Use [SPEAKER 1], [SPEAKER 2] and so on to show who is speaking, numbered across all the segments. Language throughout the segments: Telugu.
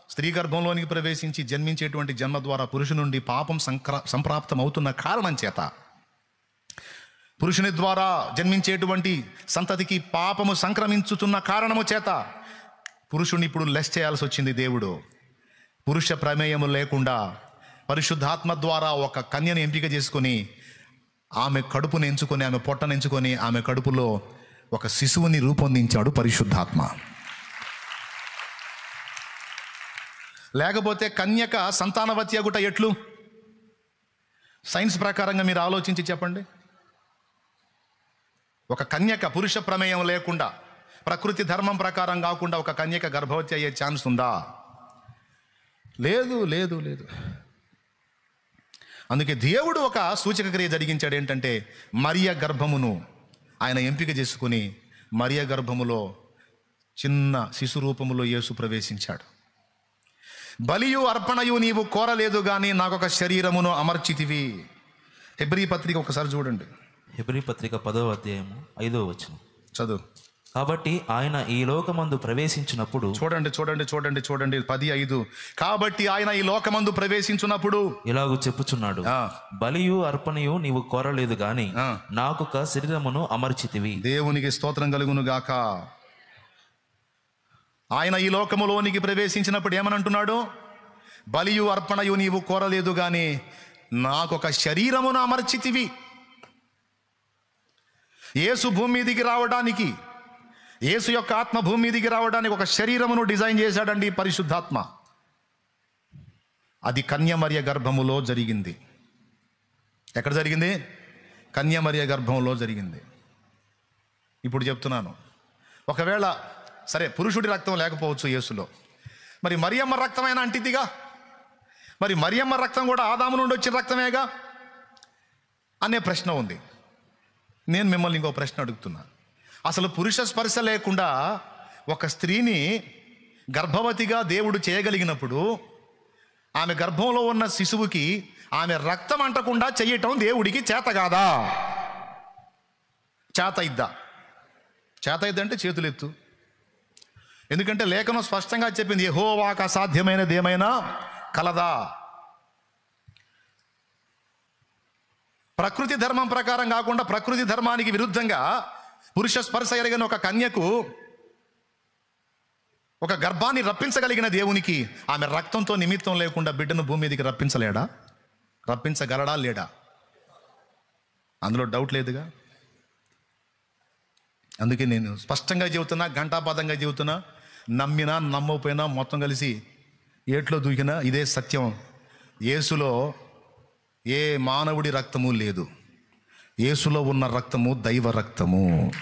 [SPEAKER 1] స్త్రీ గర్భంలోనికి ప్రవేశించి జన్మించేటువంటి జన్మ ద్వారా పురుషు నుండి పాపం సంక్ర సంప్రాప్తం అవుతున్న కారణం చేత పురుషుని ద్వారా జన్మించేటువంటి సంతతికి పాపము సంక్రమించుతున్న కారణము చేత పురుషుని ఇప్పుడు లెస్ చేయాల్సి వచ్చింది దేవుడు పురుష ప్రమేయము లేకుండా పరిశుద్ధాత్మ ద్వారా ఒక కన్యను ఎంపిక చేసుకొని ఆమె కడుపును ఎంచుకొని ఆమె పొట్టను ఎంచుకొని ఆమె కడుపులో ఒక శిశువుని రూపొందించాడు పరిశుద్ధాత్మ లేకపోతే కన్యక సంతానవతి అగుట ఎట్లు సైన్స్ ప్రకారంగా మీరు ఆలోచించి చెప్పండి ఒక కన్యక పురుష ప్రమేయం లేకుండా ప్రకృతి ధర్మం ప్రకారం కాకుండా ఒక కన్యక గర్భవతి అయ్యే ఛాన్స్ ఉందా లేదు లేదు లేదు అందుకే దేవుడు ఒక సూచక క్రియ జరిగించాడు ఏంటంటే మరియ గర్భమును ఆయన ఎంపిక చేసుకుని మరియ గర్భములో చిన్న శిశు రూపములో యేసు ప్రవేశించాడు బలియు అర్పణయు నీవు కోరలేదు కానీ నాకొక శరీరమును అమర్చితివి హెబ్రీ పత్రిక ఒకసారి చూడండి
[SPEAKER 2] హెబ్రీ పత్రిక పదవ అధ్యాయము ఐదవ వచనం
[SPEAKER 1] చదువు
[SPEAKER 2] కాబట్టి ఆయన ఈ లోకమందు ప్రవేశించినప్పుడు
[SPEAKER 1] చూడండి చూడండి చూడండి చూడండి పది ఐదు కాబట్టి ఆయన ఈ లోకమందు ప్రవేశించున్నప్పుడు
[SPEAKER 2] ఇలాగూ చెప్పుచున్నాడు
[SPEAKER 1] ఆ.
[SPEAKER 2] బలియు అర్పణయు నీవు కోరలేదు గాని
[SPEAKER 1] ఆ.
[SPEAKER 2] నాకొక శరీరమును అమర్చితివి
[SPEAKER 1] దేవునికి స్తోత్రం కలుగును గాక ఆయన ఈ లోకములోనికి ప్రవేశించినప్పుడు ఏమనంటున్నాడు బలియు అర్పణయు నీవు కోరలేదు గాని నాకొక శరీరమును అమర్చితివి యేసు భూమి మీదికి రావడానికి యేసు యొక్క ఆత్మ భూమి మీదికి రావడానికి ఒక శరీరమును డిజైన్ చేశాడండి ఈ పరిశుద్ధాత్మ అది కన్యమర్య గర్భములో జరిగింది ఎక్కడ జరిగింది కన్యమర్య గర్భంలో జరిగింది ఇప్పుడు చెప్తున్నాను ఒకవేళ సరే పురుషుడి రక్తం లేకపోవచ్చు యేసులో మరి మరియమ్మ రక్తమైన అంటిదిగా మరి మరియమ్మ రక్తం కూడా ఆదాము నుండి వచ్చిన రక్తమేగా అనే ప్రశ్న ఉంది నేను మిమ్మల్ని ఇంకో ప్రశ్న అడుగుతున్నా అసలు పురుష స్పర్శ లేకుండా ఒక స్త్రీని గర్భవతిగా దేవుడు చేయగలిగినప్పుడు ఆమె గర్భంలో ఉన్న శిశువుకి ఆమె రక్తం అంటకుండా చెయ్యటం దేవుడికి చేత కాదా చేత ఇద్దా చేత ఇద్దంటే చేతులు ఎత్తు ఎందుకంటే లేఖనం స్పష్టంగా చెప్పింది యెహోవాకు అసాధ్యమైనది ఏమైనా కలదా ప్రకృతి ధర్మం ప్రకారం కాకుండా ప్రకృతి ధర్మానికి విరుద్ధంగా పురుష స్పర్శ ఎరగని ఒక కన్యకు ఒక గర్భాన్ని రప్పించగలిగిన దేవునికి ఆమె రక్తంతో నిమిత్తం లేకుండా బిడ్డను భూమి మీదకి రప్పించలేడా రప్పించగలడా లేడా అందులో డౌట్ లేదుగా అందుకే నేను స్పష్టంగా చెబుతున్నా ఘంటాపాదంగా చెబుతున్నా నమ్మినా నమ్మకపోయినా మొత్తం కలిసి ఏట్లో దూకినా ఇదే సత్యం యేసులో ఏ మానవుడి రక్తము లేదు యేసులో ఉన్న రక్తము దైవ రక్తము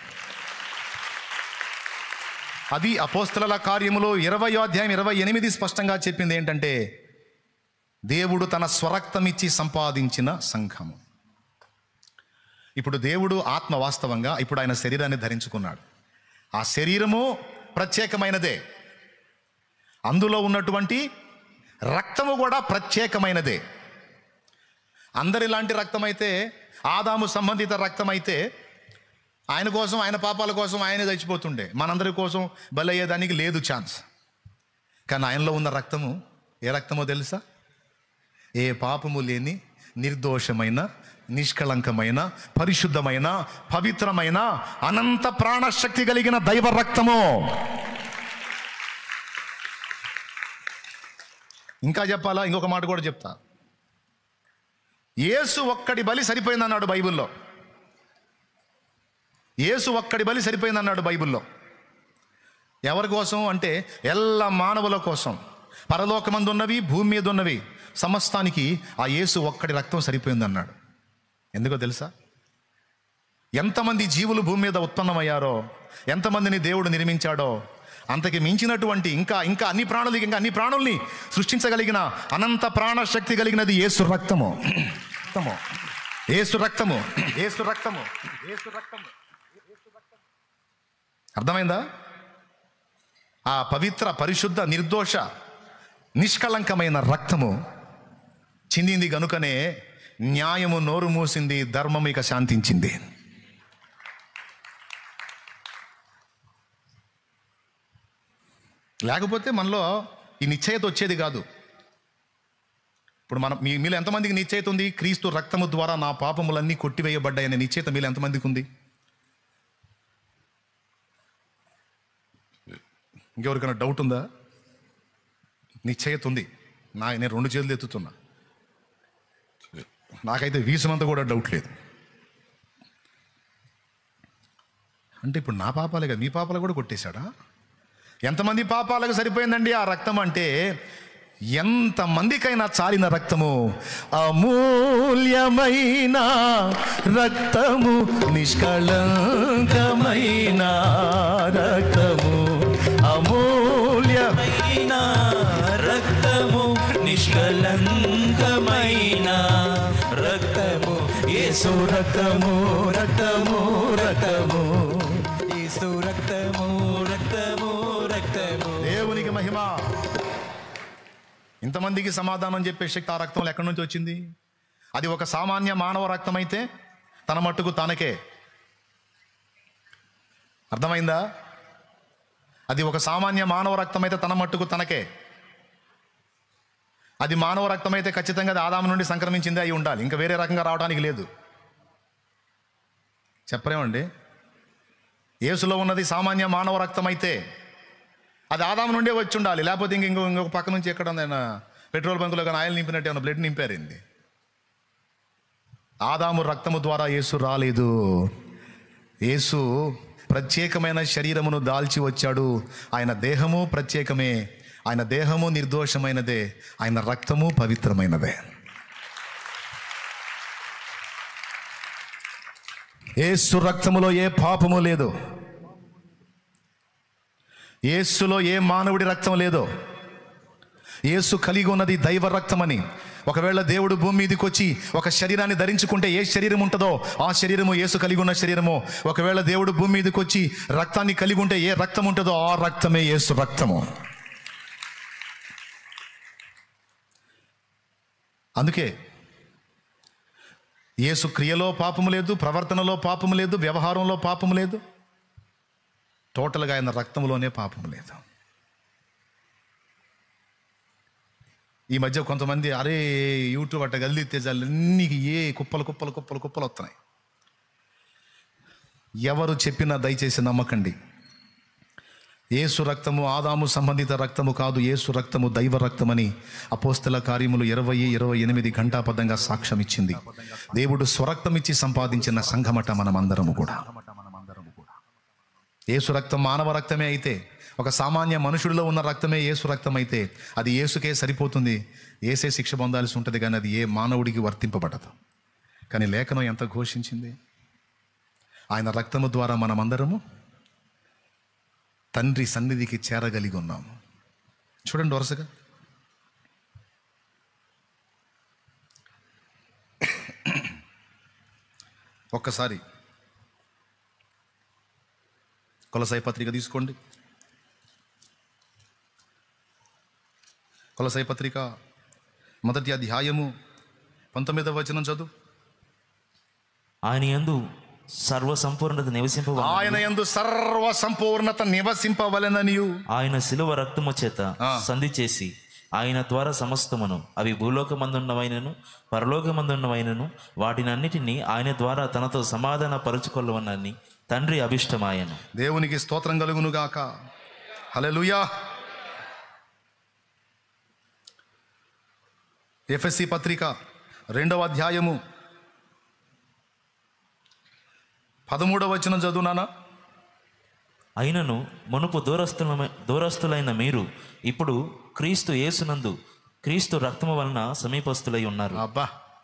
[SPEAKER 1] అది అపోస్తల కార్యములో ఇరవై అధ్యాయం ఇరవై ఎనిమిది స్పష్టంగా చెప్పింది ఏంటంటే దేవుడు తన స్వరక్తం ఇచ్చి సంపాదించిన సంఘము ఇప్పుడు దేవుడు ఆత్మ వాస్తవంగా ఇప్పుడు ఆయన శరీరాన్ని ధరించుకున్నాడు ఆ శరీరము ప్రత్యేకమైనదే అందులో ఉన్నటువంటి రక్తము కూడా ప్రత్యేకమైనదే అందరిలాంటి రక్తం అయితే ఆదాము సంబంధిత రక్తం అయితే ఆయన కోసం ఆయన పాపాల కోసం ఆయనే చచ్చిపోతుండే మనందరి కోసం బలయ్యేదానికి లేదు ఛాన్స్ కానీ ఆయనలో ఉన్న రక్తము ఏ రక్తమో తెలుసా ఏ పాపము లేని నిర్దోషమైన నిష్కళంకమైన పరిశుద్ధమైన పవిత్రమైన అనంత ప్రాణశక్తి కలిగిన దైవ రక్తము ఇంకా చెప్పాలా ఇంకొక మాట కూడా చెప్తా యేసు ఒక్కడి బలి సరిపోయిందన్నాడు బైబిల్లో యేసు ఒక్కడి బలి సరిపోయిందన్నాడు బైబిల్లో ఎవరి కోసం అంటే ఎల్ల మానవుల కోసం పరలోకమందు ఉన్నవి భూమి మీద ఉన్నవి సమస్తానికి ఆ యేసు ఒక్కడి రక్తం సరిపోయిందన్నాడు ఎందుకో తెలుసా ఎంతమంది జీవులు భూమి మీద ఉత్పన్నమయ్యారో ఎంతమందిని దేవుడు నిర్మించాడో అంతకి మించినటువంటి ఇంకా ఇంకా అన్ని ప్రాణులకి ఇంకా అన్ని ప్రాణుల్ని సృష్టించగలిగిన అనంత ప్రాణశక్తి కలిగినది యేసు రక్తము రక్తము ఏసు రక్తము ఏసు రక్తము ఏసు రక్తము అర్థమైందా ఆ పవిత్ర పరిశుద్ధ నిర్దోష నిష్కళంకమైన రక్తము చిందింది గనుకనే న్యాయము నోరు మూసింది ధర్మం ఇక శాంతించింది లేకపోతే మనలో ఈ నిశ్చయత వచ్చేది కాదు ఇప్పుడు మనం మీ మీలో ఎంతమందికి నిశ్చయిత ఉంది క్రీస్తు రక్తము ద్వారా నా పాపములన్నీ కొట్టివేయబడ్డాయనే నిశ్చయిత మీలో ఎంతమందికి ఉంది ఇంకెవరికైనా డౌట్ ఉందా నిశ్చయత ఉంది నా నేను రెండు చేతులు ఎత్తుతున్నా నాకైతే వీసినంత కూడా డౌట్ లేదు అంటే ఇప్పుడు నా పాపాలే కదా మీ పాపాలు కూడా కొట్టేశాడా ఎంతమంది పాపాలకు సరిపోయిందండి ఆ రక్తం అంటే ఎంతమందికైనా చాలిన రక్తము అమూల్యమైన రక్తము నిష్కళంకమైన రక్తము అమూల్య
[SPEAKER 2] మైన రక్తము నిష్కలంకమైన రక్తము యేసు రక్తము రక్తము రక్తము యేసు రక్తము రక్తము రక్తము
[SPEAKER 1] దేవునికి మహిమ ఇంతమందికి సమాధానం చెప్పే శక్తి ఆ రక్తంలో ఎక్కడి నుంచి వచ్చింది అది ఒక సామాన్య మానవ రక్తం అయితే తన మట్టుకు తనకే అర్థమైందా అది ఒక సామాన్య మానవ రక్తం అయితే తన మట్టుకు తనకే అది మానవ రక్తం అయితే ఖచ్చితంగా అది ఆదాము నుండి సంక్రమించిందే అయి ఉండాలి ఇంకా వేరే రకంగా రావడానికి లేదు చెప్పరేమండి యేసులో ఉన్నది సామాన్య మానవ రక్తం అయితే అది ఆదాము నుండే వచ్చి ఉండాలి లేకపోతే ఇంక ఇంకో ఇంకొక పక్క నుంచి ఎక్కడ ఉందైనా పెట్రోల్ బంకులో కానీ ఆయిల్ నింపినట్టు ఏమైనా బ్లడ్ నింపారింది ఆదాము రక్తము ద్వారా యేసు రాలేదు యేసు ప్రత్యేకమైన శరీరమును దాల్చి వచ్చాడు ఆయన దేహము ప్రత్యేకమే ఆయన దేహము నిర్దోషమైనదే ఆయన రక్తము పవిత్రమైనదే యేసు రక్తములో ఏ పాపము లేదు యేసులో ఏ మానవుడి రక్తం లేదో యేసు కలిగి ఉన్నది దైవ రక్తమని ఒకవేళ దేవుడు భూమి మీదకి వచ్చి ఒక శరీరాన్ని ధరించుకుంటే ఏ శరీరం ఉంటుందో ఆ శరీరము యేసు కలిగి ఉన్న శరీరము ఒకవేళ దేవుడు భూమి మీదకి వచ్చి రక్తాన్ని కలిగి ఉంటే ఏ రక్తం ఉంటుందో ఆ రక్తమే యేసు రక్తము అందుకే యేసు క్రియలో పాపము లేదు ప్రవర్తనలో పాపము లేదు వ్యవహారంలో పాపము లేదు టోటల్గా ఆయన రక్తంలోనే పాపం లేదు ఈ మధ్య కొంతమంది అరే యూట్యూబ్ అట్ట గల్లితే చాలు అన్ని ఏ కుప్పలు కుప్పలు కుప్పలు కుప్పలు వస్తున్నాయి ఎవరు చెప్పినా దయచేసి నమ్మకండి ఏసు రక్తము ఆదాము సంబంధిత రక్తము కాదు ఏసు రక్తము దైవ రక్తమని అపోస్తల కార్యములు ఇరవై ఇరవై ఎనిమిది ఘంటాపదంగా సాక్ష్యం ఇచ్చింది దేవుడు స్వరక్తం ఇచ్చి సంపాదించిన సంఘమట మనమందరము కూడా ఏసు రక్తం మానవ రక్తమే అయితే ఒక సామాన్య మనుషుడిలో ఉన్న రక్తమే ఏసు రక్తం అయితే అది ఏసుకే సరిపోతుంది ఏసే శిక్ష పొందాల్సి ఉంటుంది కానీ అది ఏ మానవుడికి వర్తింపబడదు కానీ లేఖనం ఎంత ఘోషించింది ఆయన రక్తము ద్వారా మనమందరము తండ్రి సన్నిధికి చేరగలిగి ఉన్నాము చూడండి వరుసగా ఒక్కసారి కొలసాయి పత్రిక తీసుకోండి కొలసాయి పత్రిక మొదటి అధ్యాయము పంతొమ్మిదవ వచనం చదువు
[SPEAKER 2] ఆయన యందు సర్వ సంపూర్ణత నివసింప
[SPEAKER 1] ఆయన యందు సర్వ సంపూర్ణత నివసింపవలెననియు
[SPEAKER 2] ఆయన శిలువ రక్తము చేత
[SPEAKER 1] ఆ.
[SPEAKER 2] సంధి చేసి ఆయన ద్వారా సమస్తమును అవి భూలోకమందున్నవైనను పరలోకమందున్నవైనను వాటినన్నిటినీ ఆయన ద్వారా తనతో సమాధాన పరుచుకొల్లవనని తండ్రి అభిష్టమాయను
[SPEAKER 1] దేవునికి స్తోత్రం కలుగును గాక హల్లెలూయా ఎఫ్ఎస్సి పత్రిక రెండవ అధ్యాయము పదమూడవ వచనం చదువునానా
[SPEAKER 2] అయినను మునుపు దూరస్తుల దూరస్తులైన మీరు ఇప్పుడు క్రీస్తు యేసునందు క్రీస్తు రక్తము వలన సమీపస్తులై ఉన్నారు
[SPEAKER 1] అబ్బా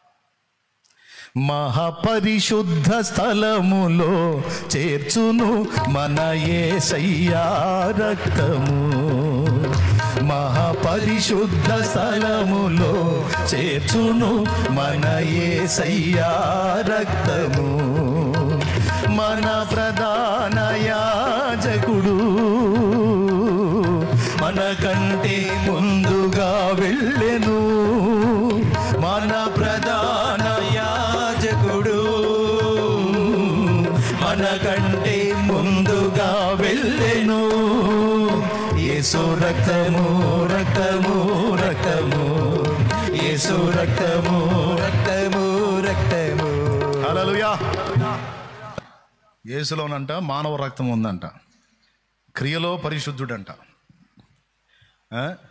[SPEAKER 1] మహాపరిశుద్ధ స్థలములో చేర్చును మన ఏసయ్యా రక్తము మహాపరిశుద్ధ స్థలములో చేర్చును మన ఏసయ్యా రక్తము మన ప్రధాన యాజకుడు మనకంటే ముందుగా వెళ్ళెను మన ప్రధాన యాజకుడు మనకంటే ముందుగా వెళ్ళెను యేసు రక్తము రక్తము రక్తము యేసు రక్తము
[SPEAKER 3] రక్తము రక్తము
[SPEAKER 1] హల్లెలూయా యేసులోనంట మానవ రక్తం ఉందంట క్రియలో పరిశుద్ధుడంట ఆ?